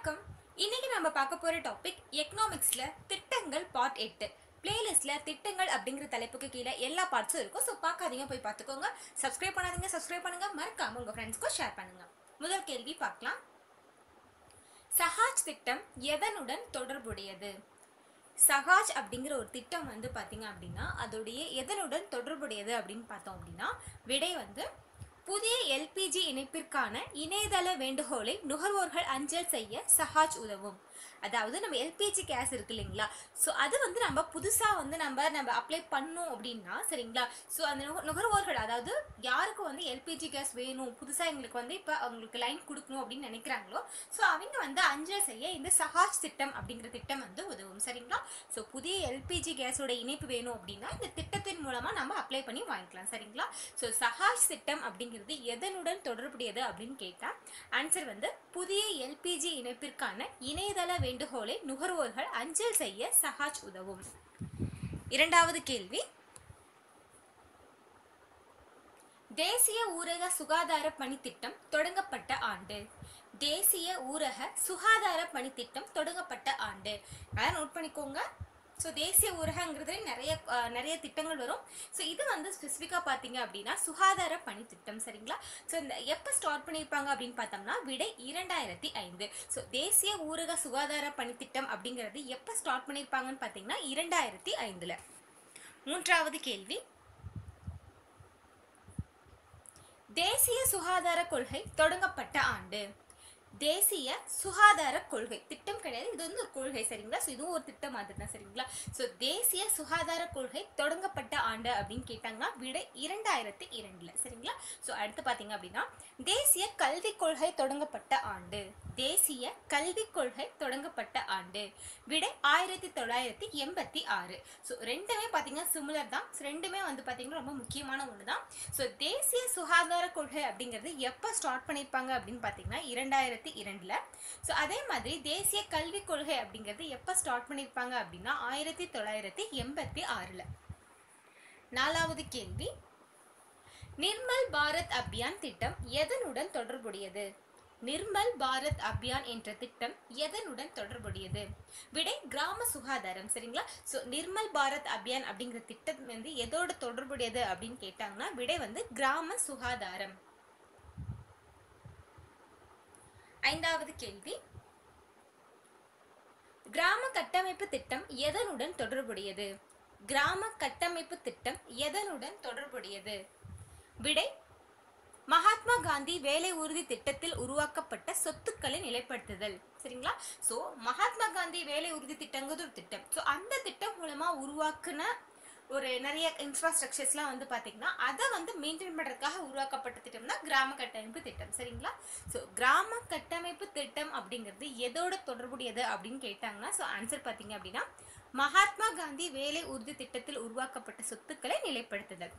வணக்கம் இன்னைக்கு நம்ம பார்க்க போற டாபிக் எக்கனாமிக்ஸ்ல திட்டங்கள் பார்ட் எட்டு பிளேலிஸ்ட்ல திட்டங்கள் அப்படிங்கிற தலைப்புக்கு கீழே எல்லா பார்ட்ஸும் இருக்கும் ஸோ பார்க்காதீங்க போய் பார்த்துக்கோங்க சப்ஸ்கிரைப் பண்ணாதீங்க சப்ஸ்கிரைப் பண்ணுங்க மறக்காம உங்க ஃப்ரெண்ட்ஸ்க்கும் ஷேர் பண்ணுங்க முதல் கேள்வி பார்க்கலாம் சஹாஜ் திட்டம் எதனுடன் தொடர்புடையது சஹாஜ் அப்படிங்கிற ஒரு திட்டம் வந்து பார்த்தீங்க அப்படின்னா அதோடைய எதனுடன் தொடர்புடையது அப்படின்னு பார்த்தோம் அப்படின்னா விடை வந்து புதிய எல்பிஜி இணைப்பிற்கான இணையதள வேண்டுகோளை நுகர்வோர்கள் அஞ்சல் செய்ய சஹாஜ் உதவும் அதாவது நம்ம எல்பிஜி கேஸ் இருக்கு இல்லைங்களா ஸோ அது வந்து நம்ம புதுசாக வந்து நம்ம நம்ம அப்ளை பண்ணோம் அப்படின்னா சரிங்களா ஸோ அந்த நுக- நுகர்வோர்கள் அதாவது யாருக்கு வந்து எல்பிஜி கேஸ் வேணும் புதுசாக எங்களுக்கு வந்து இப்போ அவங்களுக்கு லைன் கொடுக்கணும் அப்படின்னு நினைக்கிறாங்களோ ஸோ அவங்க வந்து அஞ்சல் செய்ய இந்த சஹாஜ் திட்டம் அப்படிங்கிற திட்டம் வந்து உதவும் சரிங்களா ஸோ புதிய எல்பிஜி கேஸோட இணைப்பு வேணும் அப்படின்னா இந்த திட்டத்தின் மூலமாக நம்ம அப்ளை பண்ணி வாங்கிக்கலாம் சரிங்களா ஸோ சஹாஜ் திட்டம் அப்படிங்கிறது எதனுடன் தொடர்புடையது அப்படின்னு கேட்டால் ஆன்சர் வந்து புதிய எல்பிஜி இணைப்பிற்கான இணையதள வேண்டுகோளை நுகர்வோர்கள் அஞ்சல் செய்ய சஹாஜ் உதவும் இரண்டாவது கேள்வி தேசிய ஊரக சுகாதார பணித்திட்டம் தொடங்கப்பட்ட ஆண்டு தேசிய ஊரக சுகாதார பணித்திட்டம் தொடங்கப்பட்ட ஆண்டு அதான் நோட் பண்ணிக்கோங்க ஸோ தேசிய ஊரகங்கிறது நிறைய அஹ், நிறைய திட்டங்கள் வரும் ஸோ இது வந்து ஸ்பெசிஃபிக்காக பார்த்தீங்க அப்படின்னா சுகாதார பணித்திட்டம் சரிங்களா ஸோ இந்த எப்போ ஸ்டார்ட் பண்ணியிருப்பாங்க அப்படின்னு பார்த்தோம்னா விடை இரண்டாயிரத்தி ஐந்து ஸோ தேசிய ஊரக சுகாதார பணித்திட்டம் அப்படிங்கிறது எப்போ ஸ்டார்ட் பண்ணியிருப்பாங்கன்னு பார்த்தீங்கன்னா இரண்டாயிரத்தி ஐந்தில் மூன்றாவது கேள்வி தேசிய சுகாதார கொள்கை தொடங்கப்பட்ட ஆண்டு தேசிய சுகாதார கொள்கை திட்டம் கிடையாது இது வந்து ஒரு கொள்கை சரிங்களா ஸோ இதுவும் ஒரு திட்டம் மாதிரி தான் சரிங்களா ஸோ தேசிய சுகாதார கொள்கை தொடங்கப்பட்ட ஆண்டு அப்படின்னு கேட்டாங்கன்னா விடை இரண்டாயிரத்தி இரண்டுல சரிங்களா ஸோ அடுத்து பார்த்தீங்க அப்படின்னா தேசிய கல்விக் கொள்கை தொடங்கப்பட்ட ஆண்டு தேசிய கல்விக் கொள்கை தொடங்கப்பட்ட ஆண்டு விடை ஆயிரத்தி தொள்ளாயிரத்தி எண்பத்தி ஆறு ஸோ ரெண்டுமே பார்த்தீங்கன்னா சிமிலர் தான் So, ரெண்டுமே வந்து பார்த்தீங்கன்னா ரொம்ப முக்கியமான ஒன்று தான் ஸோ தேசிய சுகாதார கொள்கை அப்படிங்கிறது எப்போ ஸ்டார்ட் பண்ணியிருப்பாங்க அப்படின்னு பார்த்தீங்கன்னா இரண்டாயிரத்தி இரண்டில் ஸோ அதே மாதிரி தேசிய கல்விக் கொள்கை அப்படிங்கிறது எப்போ ஸ்டார்ட் பண்ணியிருப்பாங்க அப்படின்னா ஆயிரத்தி தொள்ளாயிரத்தி எண்பத்தி ஆறில் நாலாவது கேள்வி நிர்மல் பாரத் அபியான் திட்டம் எதனுடன் தொடர்புடையது நிர்மல் பாரத் அபியான் என்ற திட்டம் எதனுடன் தொடர்புடையது விடை கிராம சுகாதாரம் சரிங்களா ஸோ நிர்மல் பாரத் அபியான் அப்படிங்கிற திட்டம் வந்து எதோட தொடர்புடையது அப்படின்னு கேட்டாங்கன்னா விடை வந்து கிராம சுகாதாரம் ஐந்தாவது கேள்வி கிராம கட்டமைப்பு திட்டம் எதனுடன் தொடர்புடையது கிராம கட்டமைப்பு திட்டம் எதனுடன் தொடர்புடையது விடை மகாத்மா காந்தி வேலை உறுதி திட்டத்தில் உருவாக்கப்பட்ட சொத்துக்களை நிலைப்படுத்துதல் சரிங்களா ஸோ மகாத்மா காந்தி வேலை உறுதி திட்டங்கிறது ஒரு திட்டம் ஸோ அந்த திட்டம் மூலமா உருவாக்குன ஒரு நிறைய இன்ஃப்ராஸ்ட்ரக்சர்ஸ்லாம் வந்து பார்த்தீங்கன்னா அதை வந்து மெயின்டைன் பண்ணுறதுக்காக உருவாக்கப்பட்ட திட்டம் தான் கிராம கட்டமைப்பு திட்டம் சரிங்களா ஸோ கிராம கட்டமைப்பு திட்டம் அப்படிங்கிறது எதோட தொடர்புடையது அப்படின்னு கேட்டாங்கன்னா ஸோ ஆன்சர் பார்த்தீங்க அப்படின்னா மகாத்மா காந்தி வேலை உறுதி திட்டத்தில் உருவாக்கப்பட்ட சொத்துக்களை நிலைப்படுத்துதல்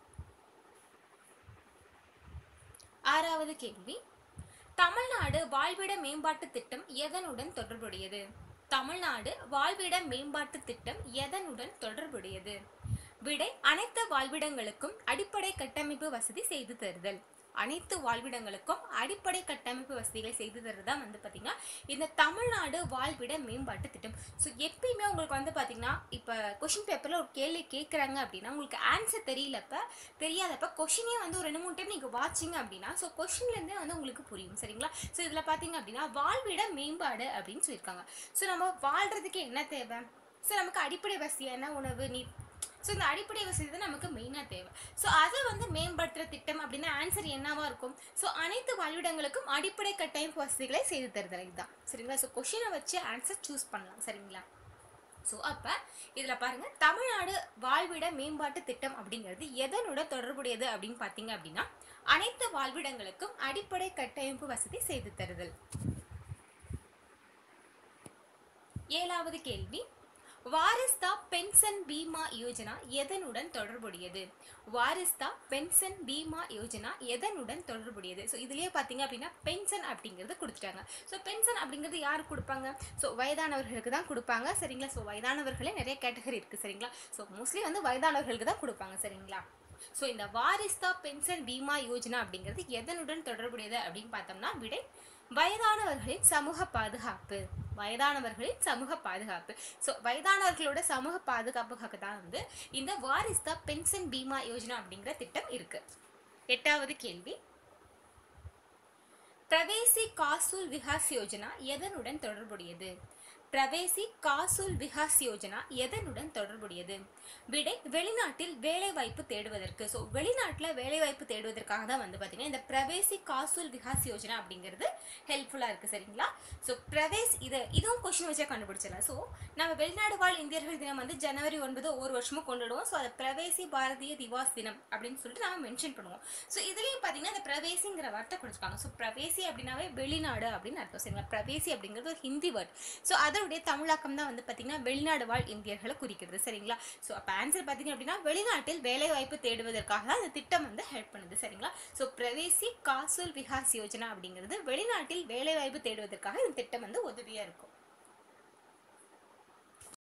ஆறாவது கேள்வி தமிழ்நாடு வாழ்விட மேம்பாட்டு திட்டம் எதனுடன் தொடர்புடையது தமிழ்நாடு வாழ்விட மேம்பாட்டு திட்டம் எதனுடன் தொடர்புடையது விடை அனைத்து வாழ்விடங்களுக்கும் அடிப்படை கட்டமைப்பு வசதி செய்து தருதல் அனைத்து வாழ்விடங்களுக்கும் அடிப்படை கட்டமைப்பு வசதிகளை செய்து தருது தான் வந்து பார்த்தீங்கன்னா இந்த தமிழ்நாடு வாழ்விட மேம்பாட்டு திட்டம் ஸோ எப்பயுமே உங்களுக்கு வந்து பார்த்தீங்கன்னா இப்போ கொஷின் பேப்பரில் ஒரு கேள்வி கேட்குறாங்க அப்படின்னா உங்களுக்கு ஆன்சர் தெரியலப்ப தெரியாதப்ப கொஷினே வந்து ஒரு ரெண்டு மூணு டைம் நீங்கள் வாட்சிங்க அப்படின்னா ஸோ கொஷின்லேருந்தே வந்து உங்களுக்கு புரியும் சரிங்களா ஸோ இதில் பார்த்தீங்க அப்படின்னா வாழ்விட மேம்பாடு அப்படின்னு சொல்லியிருக்காங்க ஸோ நம்ம வாழ்கிறதுக்கு என்ன தேவை ஸோ நமக்கு அடிப்படை வசதியான உணவு நீ ஸோ இந்த அடிப்படை வசதி தான் நமக்கு மெயினாக தேவை ஸோ அதை வந்து மேம்படுத்துகிற திட்டம் அப்படின்னா ஆன்சர் என்னவா இருக்கும் ஸோ அனைத்து வாழ்விடங்களுக்கும் அடிப்படை கட்டமைப்பு வசதிகளை செய்து தருதல் இதுதான் சரிங்களா ஸோ கொஷினை வச்சு ஆன்சர் சூஸ் பண்ணலாம் சரிங்களா ஸோ அப்போ இதில் பாருங்க தமிழ்நாடு வாழ்விட மேம்பாட்டு திட்டம் அப்படிங்கிறது எதனுடன் தொடர்புடையது அப்படின்னு பார்த்தீங்க அப்படின்னா அனைத்து வாழ்விடங்களுக்கும் அடிப்படை கட்டமைப்பு வசதி செய்து தருதல் ஏழாவது கேள்வி வாரிஸ்தா பென்ஷன் பீமா யோஜனா எதனுடன் தொடர்புடையது வாரிஸ்தா பென்ஷன் பீமா யோஜனா எதனுடன் தொடர்புடையது ஸோ இதுலயே பார்த்தீங்க அப்படின்னா பென்ஷன் அப்படிங்கிறது கொடுத்துட்டாங்க ஸோ பென்ஷன் அப்படிங்கிறது யாருக்கு கொடுப்பாங்க ஸோ வயதானவர்களுக்கு தான் கொடுப்பாங்க சரிங்களா ஸோ வயதானவர்களே நிறைய கேட்டகரி இருக்குது சரிங்களா ஸோ மோஸ்ட்லி வந்து வயதானவர்களுக்கு தான் கொடுப்பாங்க சரிங்களா ஸோ இந்த வாரிஸ்தா பென்ஷன் பீமா யோஜனா அப்படிங்கிறது எதனுடன் தொடர்புடையது அப்படின்னு பார்த்தோம்னா விடை வயதானவர்களின் சமூக பாதுகாப்பு வயதானவர்களின் சமூக பாதுகாப்பு ஸோ வயதானவர்களோட சமூக பாதுகாப்புக்காக தான் வந்து இந்த வாரிஸ் த பென்ஷன் பீமா யோஜனா அப்படிங்கிற திட்டம் இருக்கு எட்டாவது கேள்வி பிரவேசி காசூல் விகாஸ் யோஜனா எதனுடன் தொடர்புடையது பிரவேசி காசூல் விகாஸ் யோஜனா எதனுடன் தொடர்புடையது விடை வெளிநாட்டில் வேலை வாய்ப்பு தேடுவதற்கு ஸோ வெளிநாட்டில் வேலை வாய்ப்பு தேடுவதற்காக தான் வந்து பார்த்தீங்கன்னா இந்த பிரவேசி காசூல் விகாஸ் யோஜனா அப்படிங்கிறது ஹெல்ப்ஃபுல்லாக இருக்குது சரிங்களா ஸோ பிரவேஸ் இது இதுவும் கொஷின் வச்சா கண்டுபிடிச்சிடலாம் ஸோ நம்ம வெளிநாடு வாழ் இந்தியர்கள் தினம் வந்து ஜனவரி ஒன்பது ஒவ்வொரு வருஷமும் கொண்டாடுவோம் ஸோ அதை பிரவேசி பாரதிய திவாஸ் தினம் அப்படின்னு சொல்லிட்டு நம்ம மென்ஷன் பண்ணுவோம் ஸோ இதுலேயும் பார்த்தீங்கன்னா இந்த பிரவேசிங்கிற வார்த்தை கொடுத்துருக்காங்க ஸோ பிரவேசி அப்படின்னாவே வெளிநாடு அப்படின்னு அர்த்தம் சரிங்களா பிரவேசி அப்படிங்கிறது ஒரு ஹிந்தி வேர்ட் ஸோ அதனுடைய தமிழாக்கம் தான் வந்து பார்த்தீங்கன்னா வெளிநாடு வாழ் இந்தியர்களை குறிக்கிறது சரிங்களா ஸோ அப்போ ஆன்சர் பார்த்தீங்க அப்படின்னா வெளிநாட்டில் வேலை வாய்ப்பு தேடுவதற்காக தான் இந்த திட்டம் வந்து ஹெல்ப் பண்ணுது சரிங்களா ஸோ பிரவேசி காசூல் விகாஸ் யோஜனா அப்படிங்கிறது வெளிநாட்டில் வேலை வாய்ப்பு தேடுவதற்காக இந்த திட்டம் வந்து உதவியாக இருக்கும்